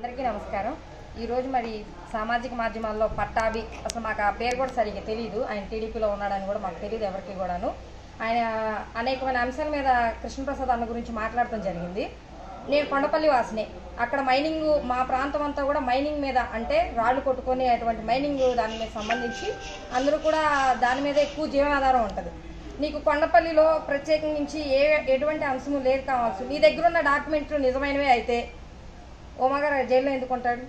అందరికీ నమస్కారం ఈరోజు మరి సామాజిక మాధ్యమాల్లో పట్టాభి అసలు మాకు ఆ పేరు కూడా సరిగ్గా తెలియదు ఆయన టీడీపీలో ఉన్నాడని కూడా మాకు తెలియదు ఎవరికి కూడాను ఆయన అనేకమైన అంశాల మీద కృష్ణప్రసాద్ అన్న గురించి మాట్లాడటం జరిగింది నేను కొండపల్లి వాసినే అక్కడ మైనింగ్ మా ప్రాంతం అంతా కూడా మైనింగ్ మీద అంటే రాళ్ళు కొట్టుకొని అటువంటి మైనింగ్ దాని మీద సంబంధించి అందరూ కూడా దాని మీద ఎక్కువ జీవనాధారం ఉంటుంది నీకు కొండపల్లిలో ప్రత్యేకించి ఏ ఎటువంటి అంశము లేదు కావచ్చు నీ దగ్గర ఉన్న డాక్యుమెంట్లు నిజమైనవే అయితే ఉమాగారు జైల్లో ఎందుకు ఉంటాడు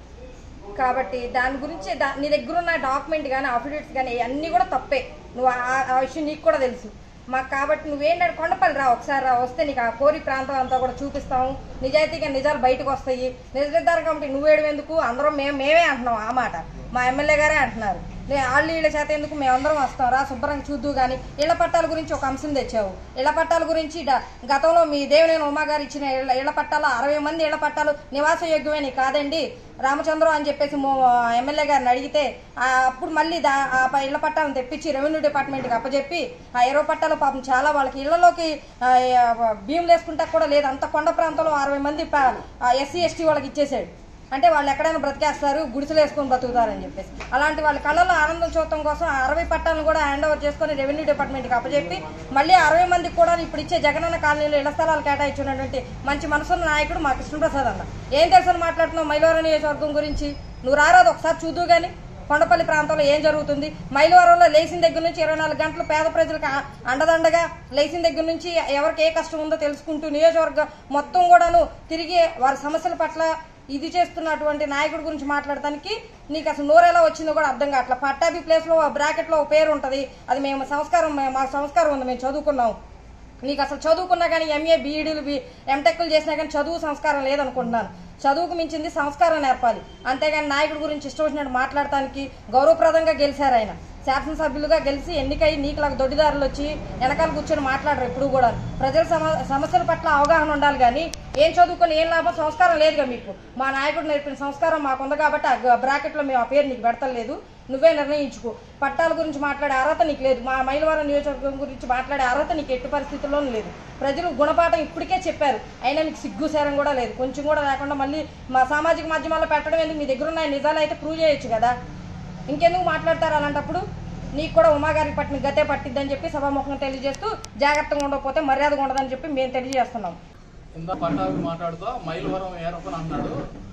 కాబట్టి దాని గురించి దా నీ దగ్గర ఉన్న డాక్యుమెంట్ కానీ అఫిడవిట్స్ కానీ అన్నీ కూడా తప్పే నువ్వు ఆ- ఆ విషయం నీకు కూడా తెలుసు మాకు కాబట్టి నువ్వేంటంటే కొండపల్లి రా ఒకసారి రా వస్తే నీకు ఆ కోరి ప్రాంతం అంతా కూడా చూపిస్తాము నిజాయితీగా నిజాలు బయటకు వస్తాయి నిజ నిర్ధారణ కమిటీ నువ్వేయడం ఎందుకు అందరం మేము మేమే అంటున్నాం ఆ మాట మా ఎమ్మెల్యే గారే అంటున్నారు లే వాళ్ళు వీళ్ళ చేత ఎందుకు మేమందరం వస్తాం రా శుభ్రంగా చూద్దు కానీ ఇళ్ల పట్టాల గురించి ఒక అంశం తెచ్చావు ఇళ్ల పట్టాల గురించి డ- గతంలో మీ దేవినేని ఉమా గారు ఇచ్చిన ఇళ్ల ఇళ్ల పట్టాలు అరవై మంది ఇళ్ల పట్టాలు నివాస యోగ్యమని కాదండి రామచంద్రం అని చెప్పేసి మో ఎమ్మెల్యే గారిని అడిగితే ఆ అప్పుడు మళ్ళీ దా ఆ ప- ఇళ్ల పట్టాలను తెప్పించి రెవెన్యూ డిపార్ట్మెంట్కి అప్పచెప్పి ఆ ఇరవై పట్టాలు పాపం చాలా వాళ్ళకి ఇళ్లలోకి ఆ, ఆ, భీములు వేసుకుంటా కూడా లేదు అంత కొండ ప్రాంతంలో అరవై మంది ఎస్సీ ఎస్టీ వాళ్ళకి ఇచ్చేసాడు అంటే వాళ్ళు ఎక్కడైనా బ్రతికేస్తారు గుడిసెలు వేసుకొని బతుకుతారని చెప్పేసి అలాంటి వాళ్ళ కళ్ళలో ఆనందం చూడటం కోసం ఆ అరవై పట్టాలను కూడా హ్యాండ్ ఓవర్ చేసుకొని రెవెన్యూ డిపార్ట్మెంట్కి అప్పచెప్పి మళ్ళీ అరవై మందికి కూడా ఇప్పుడు ఇచ్చే జగనన్న కాలనీలో ఇళ్ల స్థలాలు కేటాయించినటువంటి మంచి మనసున్న నాయకుడు మా కృష్ణప్రసాద్ అన్న ఏం తెలుసని మాట్లాడుతున్నావు మైలవరం నియోజకవర్గం గురించి నువ్వు రారాదు ఒకసారి చూద్దు కానీ కొండపల్లి ప్రాంతంలో ఏం జరుగుతుంది మైలవరంలో లేచిన దగ్గర నుంచి ఇరవై నాలుగు గంటలు పేద ప్రజలకు ఆ- అండదండగా లేచిన దగ్గర నుంచి ఎవరికి ఏ కష్టం ఉందో తెలుసుకుంటూ నియోజకవర్గం మొత్తం కూడాను తిరిగి వారి సమస్యల పట్ల ఇది చేస్తున్నటువంటి నాయకుడి గురించి మాట్లాడటానికి నీకు అసలు నోరు ఎలా వచ్చిందో కూడా అర్థం కావట్లేదు పట్టాభి ప్లేస్లో బ్రాకెట్లో ఒక పేరు ఉంటుంది అది మేము సంస్కారం మా సంస్కారం ఉంది మేము చదువుకున్నాం నీకు అసలు చదువుకున్నా కానీ ఎంఏ బీఈడీలు బి ఎంటెక్లు చేసినా కానీ చదువు సంస్కారం లేదనుకుంటున్నాను చదువుకు మించింది సంస్కారం నేర్పాలి అంతేగాని నాయకుడి గురించి ఇష్టం వచ్చినట్టు మాట్లాడటానికి గౌరవప్రదంగా గెలిచారు ఆయన శాసనసభ్యులుగా గెలిచి ఎన్నికై నీకులాగా దొడ్డిదారులు వచ్చి వెనకాల కూర్చొని మాట్లాడరు ఎప్పుడు కూడా ప్రజల సమ- సమస్యల పట్ల అవగాహన ఉండాలి కానీ ఏం చదువుకొని ఏం లాభం సంస్కారం లేదుగా మీకు మా నాయకుడు నేర్పిన సంస్కారం మాకుంది కాబట్టి ఆ బ్రాకెట్లో మేము ఆ పేరు నీకు పెడతలేదు నువ్వే నిర్ణయించుకో పట్టాల గురించి మాట్లాడే అర్హత నీకు లేదు మా మైలవరం నియోజకవర్గం గురించి మాట్లాడే అర్హత నీకు ఎట్టి పరిస్థితుల్లోనూ లేదు ప్రజలు గుణపాఠం ఇప్పటికే చెప్పారు అయినా మీకు సిగ్గు సేరం కూడా లేదు కొంచెం కూడా లేకుండా మళ్ళీ మా సామాజిక మాధ్యమాల్లో పెట్టడం ఎందుకు మీ దగ్గర ఉన్న నిజాలు అయితే ప్రూవ్ చేయొచ్చు కదా ఇంకెందుకు మాట్లాడతారు అలాంటప్పుడు నీకు కూడా ఉమాగారికి పట్టిన గతే పట్టిద్దని చెప్పి సభాముఖంగా తెలియజేస్తూ జాగ్రత్తగా ఉండకపోతే మర్యాదగా ఉండదని చెప్పి మేము తెలియజేస్తున్నాం ఇంత పట్టాభి మాట్లాడుతూ మైలవరం ఏరప్పని అన్నాడు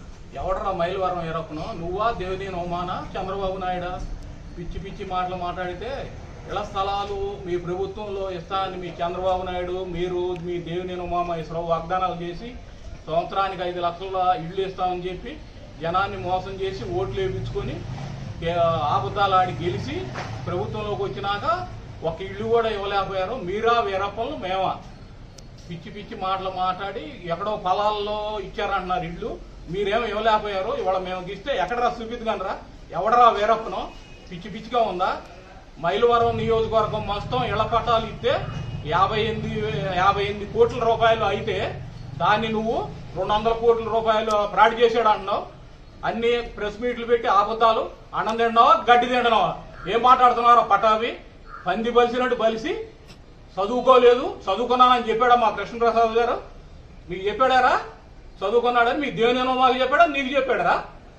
ఎవడరా మైలవరం ఏరప్పను నువ్వా దేవినేని అవమాన చంద్రబాబు నాయుడు పిచ్చి పిచ్చి మాటలు మాట్లాడితే ఇళ్ల స్థలాలు మీ ప్రభుత్వంలో ఇస్తా అని మీ చంద్రబాబు నాయుడు మీరు మీ దేవినేని ఉమామహేశ్వరరావు వాగ్దానాలు చేసి సంవత్సరానికి ఐదు లక్షల ఇళ్ళు ఇస్తామని చెప్పి జనాన్ని మోసం చేసి ఓట్లు వేయించుకొని ఏ- ఆబద్ధాలు ఆడి గెలిచి ప్రభుత్వంలోకి వచ్చినాక ఒక ఇల్లు కూడా ఇవ్వలేకపోయారు మీరా వీరప్పలు మేమా పిచ్చి పిచ్చి మాటలు మాట్లాడి ఎక్కడో పొలాల్లో ఇచ్చారంటున్నారు ఇల్లు మీరేమో ఇవ్వలేకపోయారు ఇవాళ మేము ఇస్తే ఎక్కడరా చూపిద్దుగనరా ఎవడరా వీరప్పను పిచ్చి పిచ్చిగా ఉందా మైలవరం నియోజకవర్గం మొత్తం ఇళ్ల పట్టాలు ఇస్తే యాభై ఎనిమిది యాభై ఎనిమిది కోట్ల రూపాయలు అయితే దాన్ని నువ్వు రెండు వందల కోట్ల రూపాయలు ఫ్రాడ్ చేసాడు అంటున్నావు అన్ని ప్రెస్ మీట్లు పెట్టి ఆబద్ధాలు అన్నం తిండవా గడ్డి తిండవా ఏం మాట్లాడుతున్నారో పటావి పంది బలిసినట్టు బలిసి చదువుకోలేదు చదువుకున్నానని చెప్పాడా మా కృష్ణప్రసాద్ గారు మీకు చెప్పాడారా చదువుకున్నాడని మీ దేవుని మాకు చెప్పాడా నీకు చెప్పాడరా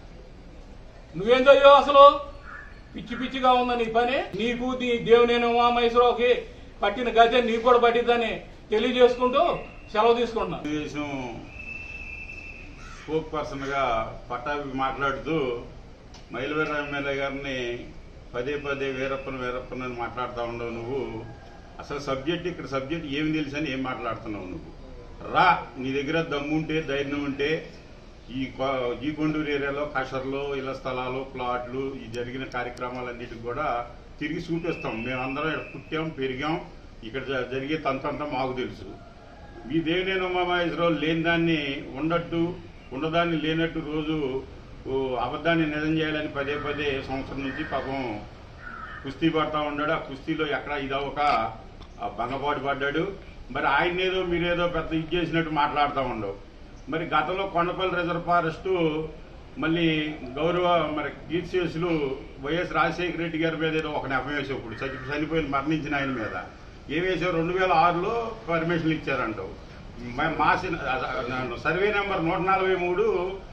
నువ్వేం చదివావు అసలు పిచ్చి పిచ్చిగా ఉందా నీ పని నీకు నీ దేవుని ఉమామహేశ్వరరావుకి పట్టిన గతే నీకు కూడా పట్టిద్దని తెలియజేసుకుంటూ సెలవు తీసుకుంటున్నా తెలుగుదేశం స్పోక్ పర్సన్ గా పట్టాభి మాట్లాడుతూ మైలవీర ఎమ్మెల్యే గారిని పదే పదే వీరప్పను వీరప్పను అని మాట్లాడుతూ ఉండవు నువ్వు అసలు సబ్జెక్ట్ ఇక్కడ సబ్జెక్ట్ ఏమి తెలుసు అని ఏం మాట్లాడుతున్నావు నువ్వు రా నీ దగ్గర దమ్ముంటే ధైర్యం ఉంటే ఈ కొ- ఈ కొండూరు ఏరియాలో కషర్లు ఇళ్ల స్థలాలు ప్లాట్లు ఈ జరిగిన కార్యక్రమాలన్నిటికి కూడా తిరిగి చూపిస్తాం మేమందరం ఇక్కడ పుట్టాం పెరిగాం ఇక్కడ జ- జరిగే తంతంతా మాకు తెలుసు మీ దేవినేని ఉమామహేశ్వరరావు లేని దాన్ని ఉండట్టు ఉండదాన్ని లేనట్టు రోజు ఓ అబద్ధాన్ని నిజం చేయాలని పదే పదే సంవత్సరం నుంచి పాపం కుస్తీ పడతా ఉన్నాడు ఆ కుస్తీలో ఎక్కడ ఇదొక భంగపాటు పడ్డాడు మరి ఆయన ఏదో మీరేదో పెద్ద ఇది చేసినట్టు మాట్లాడుతూ ఉండవు మరి గతంలో కొండపల్లి రిజర్వ్ ఫారెస్ట్ మళ్ళీ గౌరవ మరి కీర్తిశేషులు వైఎస్ రాజశేఖర రెడ్డి గారి మీద ఏదో ఒక నెపం వేసావు ఇప్పుడు చచ్చి చనిపోయిన మరణించిన ఆయన మీద ఏం వేసావు రెండు వేల ఆరులో పర్మిషన్లు ఇచ్చారంటావు మ- మా సి- సర్వే నెంబర్ నూట నలభై మూడు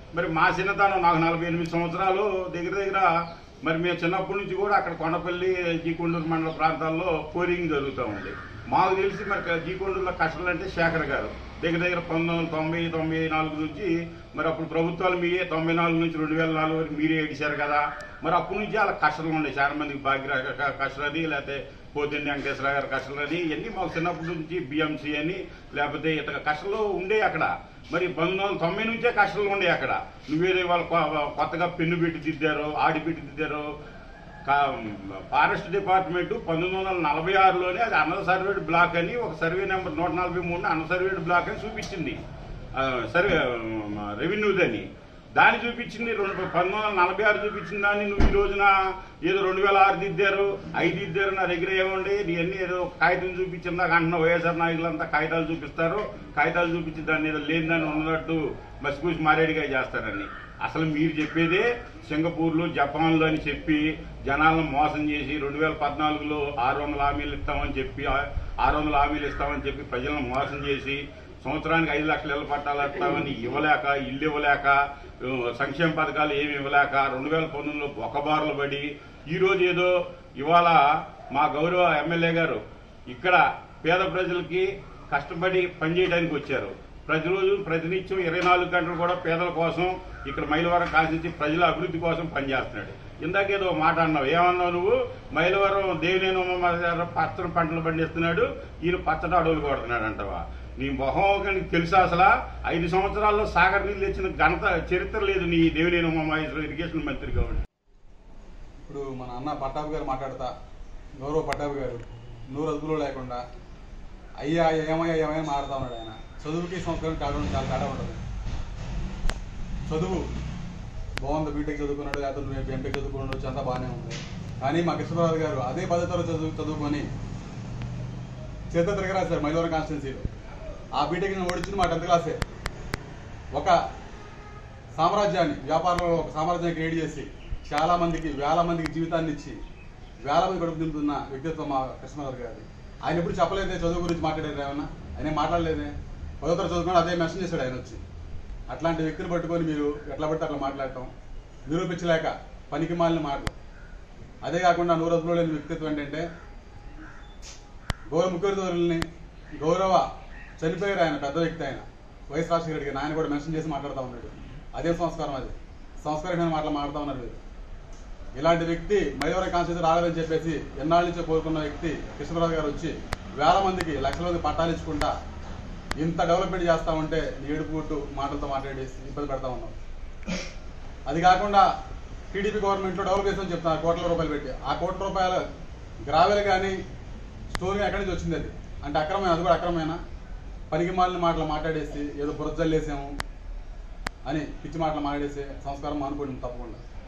మరి మా చిన్నతనం నాకు నలభై ఎనిమిది సంవత్సరాలు దగ్గర దగ్గర మరి మేము చిన్నప్పటి నుంచి కూడా అక్కడ కొండపల్లి జీకొండూరు మండల ప్రాంతాల్లో పోరింగ్ జరుగుతూ ఉంది మాకు తెలిసి మరి జీకొండూరులో కష్టాలు అంటే శేఖర్ గారు దగ్గర దగ్గర పంతొమ్మిది వందల తొంభై తొంభై నాలుగు నుంచి మరి అప్పుడు ప్రభుత్వాలు మీరే తొంభై నాలుగు నుంచి రెండు వేల నాలుగు వరకు మీరే ఏడిశారు కదా మరి అప్పటి నుంచి అలా కష్టాలు ఉన్నాయి చాలా మందికి భాగ్య కష్టాలని లేకపోతే పోతిండి వెంకటేశ్వర గారి కష్టాలని ఇవన్నీ మాకు చిన్నప్పటి నుంచి బిఎంసీ అని లేకపోతే ఇతర కష్టాలు ఉండే అక్కడ మరి పంతొమ్మిది వందల తొంభై నుంచే కష్టాలు ఉండే అక్కడ నువ్వేదో వాళ్ళు కొ- కొత్తగా పెన్ను పెట్టి దిద్దారు ఆడి పెట్టి దిద్దారు కా- ఫారెస్ట్ డిపార్ట్మెంట్ పంతొమ్మిది వందల నలభై ఆరులోనే అది అన్న సర్వేడ్ బ్లాక్ అని ఒక సర్వే నెంబర్ నూట నలభై మూడు అన్న సర్వేడ్ బ్లాక్ అని చూపించింది ఆ, సర్వే రెవెన్యూదని దాన్ని చూపించింది రెండు పంతొమ్మిది వందల నలభై ఆరు చూపించిన దాన్ని నువ్వు ఈ రోజున ఏదో రెండు వేల ఆరు దిద్దారు ఐదు దిద్దారు నా దగ్గర ఏముండి ఇవన్నీ ఏదో కాగితం చూపించిందాక అంటున్న వైఎస్ఆర్ నాయకులంతా కాగితాలు చూపిస్తారు కాగితాలు చూపించి దాన్ని ఏదో లేని దాన్ని ఉన్నట్టు మసిపూసి మారేడుగా చేస్తారని అసలు మీరు చెప్పేదే సింగపూర్లో జపాన్లో అని చెప్పి జనాలను మోసం చేసి రెండు వేల పద్నాలుగులో ఆరు వందల హామీలు ఇస్తామని చెప్పి ఆ- ఆరు వందల హామీలు ఇస్తామని చెప్పి ప్రజలను మోసం చేసి సంవత్సరానికి ఐదు లక్షల ఇళ్ల పట్టాలు ఇస్తామని ఇవ్వలేక ఇల్లు ఇవ్వలేక ఆ, సంక్షేమ పథకాలు ఏమి ఇవ్వలేక రెండు వేల పంతొమ్మిదిలో బొక్కబారులు పడి ఈ రోజు ఏదో ఇవాళ మా గౌరవ ఎమ్మెల్యే గారు ఇక్కడ పేద ప్రజలకి కష్టపడి పనిచేయడానికి వచ్చారు ప్రతిరోజు ప్రతినిత్యం ఇరవై నాలుగు గంటలు కూడా పేదల కోసం ఇక్కడ మైలవరం కాల్చించి ప్రజల అభివృద్ధి కోసం పనిచేస్తున్నాడు ఇందాకేదో మాట అన్నావు ఏమన్నావు నువ్వు మైలవరం దేవినేని ఉమామహేశ్వర పచ్చని పంటలు పండిస్తున్నాడు ఈయన పచ్చడి అడవులు కొడుతున్నాడు అంటవా నీ మొహం నీకు తెలుసా అసలు ఐదు సంవత్సరాల్లో సాగర్ నీళ్ళు తెచ్చిన ఘనత చరిత్ర లేదు నీ దేవినేని ఉమామహేశ్వర ఇరిగేషన్ మంత్రిగా ఉండి ఇప్పుడు మన అన్న పట్టాభి గారు మాట్లాడతా గౌరవ పట్టాభి గారు నూరు అదుపులో లేకుండా అయ్యా ఏమయ్యా ఏమయ్యా మాట్లాడుతా ఉన్నాడు ఆయన చదువుకి సంస్కారం తేడా చాలా తేడా ఉంటుంది చదువు బాగుంది బీటెక్ చదువుకున్నాడు లేకపోతే నువ్వు ఎంటెక్ చదువుకున్నాడు వచ్చి అంతా బాగానే ఉంది కానీ మా కృష్ణరాజు గారు అదే పద్ధతిలో చదువు చదువుకొని చేత తిరగరాశారు మైలవరం కాన్స్టిట్యున్సీలో ఆ బీటెక్ ఓడించింది మా టెన్త్ క్లాసే ఒక సామ్రాజ్యాన్ని వ్యాపారంలో ఒక సామ్రాజ్యాన్ని క్రియేట్ చేసి చాలా మందికి వేల మందికి జీవితాన్ని ఇచ్చి వేల మంది గడుపు దింపుతున్న వ్యక్తిత్వం మా కృష్ణరాజు గారి ఆయన ఎప్పుడు చెప్పలేదే చదువు గురించి మాట్లాడారు ఏమన్నా ఆయన ఏం మాట్లాడలేదే పదో తరగతి చదువుకుని అదే మెన్షన్ చేశాడు ఆయన వచ్చి అట్లాంటి వ్యక్తిని పట్టుకొని మీరు ఎట్లా పడితే అట్లా మాట్లాడటం నిరూపించలేక పనికి మాలిన మాటలు అదే కాకుండా నూరదులో లేని వ్యక్తిత్వం ఏంటంటే గౌరవ ముఖ్యమంత్రులని గౌరవ చనిపోయారు ఆయన పెద్ద వ్యక్తి ఆయన వైఎస్ రాజశేఖర రెడ్డి గారు ఆయన కూడా మెన్షన్ చేసి మాట్లాడుతూ ఉన్నాడు అదే సంస్కారం అది సంస్కారమైన మాటలు మాట్లాడుతూ ఉన్నారు మీరు ఇలాంటి వ్యక్తి మైలవరం కాన్స్టిట్యూన్సీ రావాలని చెప్పేసి ఎన్నాళ్ళ నుంచో కోరుకున్న వ్యక్తి కృష్ణరాజు గారు వచ్చి వేల మందికి లక్షల మంది పట్టాలు ఇచ్చుకుంటా ఇంత డెవలప్మెంట్ చేస్తా ఉంటే నీ ఏడుపు కొట్టు మాటలతో మాట్లాడేసి ఇబ్బంది పెడతా ఉన్నాం అది కాకుండా టీడీపీ గవర్నమెంట్లో డెవలప్ చేస్తామని చెప్తున్నారు కోట్ల రూపాయలు పెట్టి ఆ కోట్ల రూపాయల గ్రావెల్ కానీ స్టోరీ ఎక్కడి నుంచి వచ్చింది అది అంటే అక్రమమైన అది కూడా అక్రమమైన పనికి మాలిన మాటలు మాట్లాడేసి ఏదో బురద జల్లేసాము అని పిచ్చి మాటలు మాట్లాడేసి సంస్కారం అనుకోండి తప్పకుండా